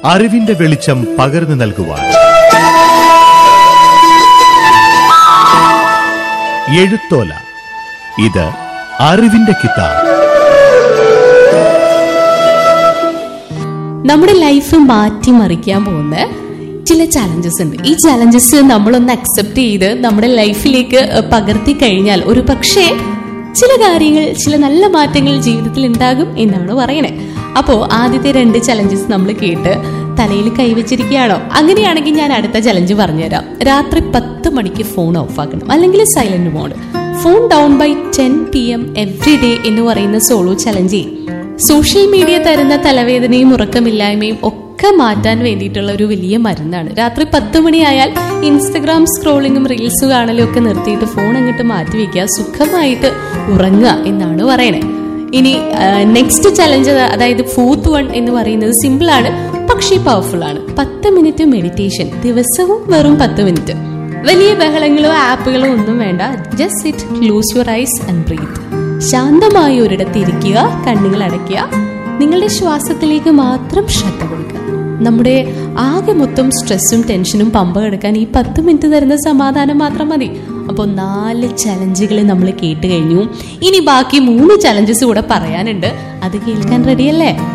അറിവിന്റെ വെളിച്ചം പകർന്നു നൽകുവാൻ എഴുത്തോല ഇത് അറിവിന്റെ കിതാബ് നമ്മുടെ ലൈഫ് മാറ്റിമറിക്കാൻ പോകുന്ന ചില ചലഞ്ചസ് ഉണ്ട് ഈ ചലഞ്ചസ് നമ്മളൊന്ന് അക്സെപ്റ്റ് ചെയ്ത് നമ്മുടെ ലൈഫിലേക്ക് ഏഹ്, പകർത്തി കഴിഞ്ഞാൽ ഒരു പക്ഷേ ചില കാര്യങ്ങൾ ചില നല്ല മാറ്റങ്ങൾ ജീവിതത്തിൽ ഉണ്ടാകും എന്നാണ് പറയണേ അപ്പോ ആദ്യത്തെ രണ്ട് ചലഞ്ചസ് നമ്മൾ കേട്ട് തലയിൽ കൈവച്ചിരിക്കുകയാണോ അങ്ങനെയാണെങ്കിൽ ഞാൻ അടുത്ത ചലഞ്ച് പറഞ്ഞുതരാം രാത്രി പത്ത് മണിക്ക് ഫോൺ ഓഫ് ആക്കണം അല്ലെങ്കിൽ silent mode phone down by ten P M every day എന്ന് പറയുന്ന സോളോ ചലഞ്ച് ചെയ്യും സോഷ്യൽ മീഡിയ തരുന്ന തലവേദനയും ഉറക്കമില്ലായ്മയും ഒക്കെ മാറ്റാൻ വേണ്ടിയിട്ടുള്ള ഒരു വലിയ മരുന്നാണ് രാത്രി പത്ത് മണിയായാൽ ഇൻസ്റ്റഗ്രാം സ്ക്രോളിങ്ങും റീൽസ് കാണലും ഒക്കെ നിർത്തിയിട്ട് ഫോൺ അങ്ങോട്ട് മാറ്റി വെക്കുക സുഖമായിട്ട് ഉറങ്ങുക എന്നാണ് പറയണേ ഇനി നെക്സ്റ്റ് ചലഞ്ച് അതായത് ഫോർത്ത് വൺ എന്ന് പറയുന്നത് സിമ്പിൾ ആണ് പക്ഷേ പവർഫുൾ ആണ് പത്ത് മിനിറ്റ് മെഡിറ്റേഷൻ ദിവസവും വെറും പത്ത് മിനിറ്റ് വലിയ ബഹളങ്ങളോ ആപ്പുകളോ ഒന്നും വേണ്ട just sit close your eyes and breathe ശാന്തമായി ഒരിടത്ത് ഇരിക്കുക കണ്ണുകൾ അടയ്ക്കുക നിങ്ങളുടെ ശ്വാസത്തിലേക്ക് മാത്രം ശ്രദ്ധ കൊടുക്കുക നമ്മുടെ ആകെ മൊത്തം സ്ട്രെസ്സും ടെൻഷനും പമ്പ കിടക്കാൻ ഈ പത്ത് മിനിറ്റ് തരുന്ന സമാധാനം മാത്രം മതി അപ്പോൾ നാല് ചലഞ്ചുകൾ നമ്മൾ കേട്ട് കഴിഞ്ഞു ഇനി ബാക്കി മൂന്ന് ചലഞ്ചസ് കൂടെ പറയാനുണ്ട് അത് കേൾക്കാൻ റെഡിയല്ലേ